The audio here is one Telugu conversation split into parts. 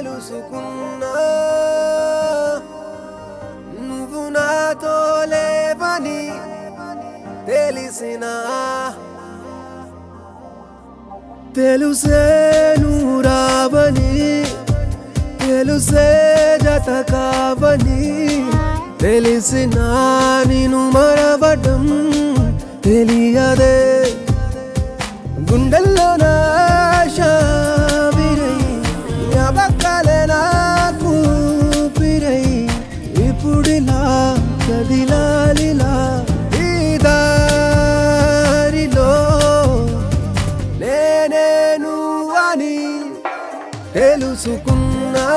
తెలుసుకున్నా నువ్వు నాతో లేవని తెలిసినా తెలుసే నువ్వు రావని తెలుసే జత కావని తెలిసిన నేను మరవడం తెలియదే గుండెల్లో నాశ విరై జ్ఞాపకాలే నాకు పిరై ఇప్పుడిలా కదిలాలిలా ఈ దారిలో నేనే నువ్వని తెలుసుకున్నా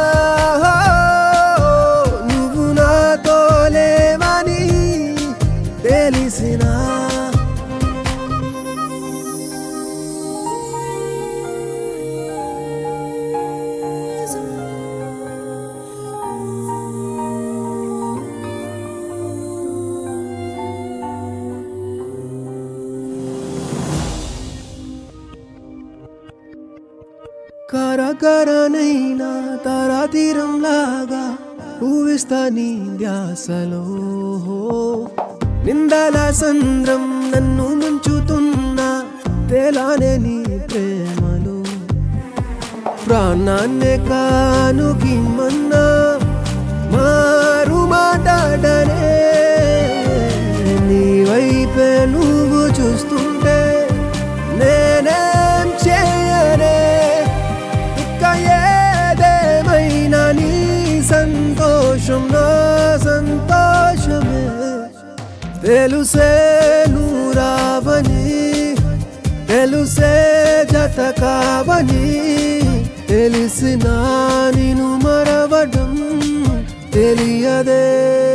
నువ్వు నాతో లేవని తెలిసినా కరకరనైనా తరాతీరంలాగా ఊవిస్తా నీ ధ్యాసలో నిందల సంద్రం నన్ను ముంచుతున్నా తేలానే నీ ప్రేమలో ప్రాణాన్నే కానుకిమ్మన్నా మారు మాట్లాడనే నీ వైపే నువ్వు చూస్తుంటే నేనేం చేయనే ఇక ఏదేమైనా నీ సంతోషం నా సంతోషమే తెలుసే నువ్వు రావని తెలుసే జత కావని తెలిసిన నేను మరవడం తెలియదే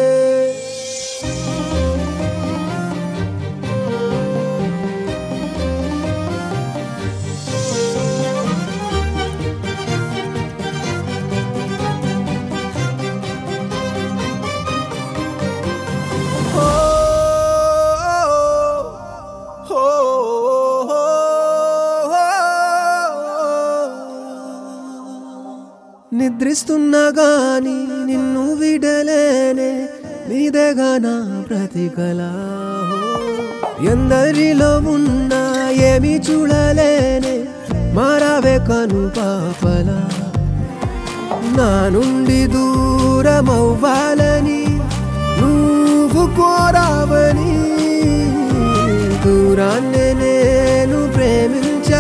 నిద్రిస్తున్నా గాని నిన్ను విడలేనే నీదేగా నా ప్రతికలా ఎందరిలో ఉన్నా ఏమి చూడలేనే మారావే కను పాపలా నా నుండి దూరమవ్వాలని నువ్వు కోరావని దూరాన్ని నేను ప్రేమించా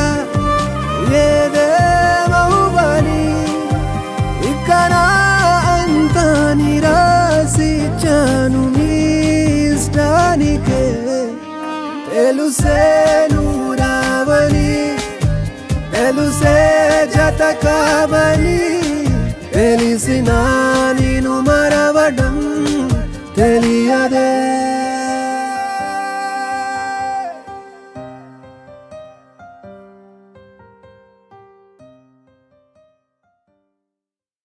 ఏదేమవ్వని ఇక నా అంతా నిరాశించాను నీ ఇష్టానికే తెలుసే నువ్వు రావని తెలుసే జత కావని తెలిసిన నేను మరవడం తెలియదే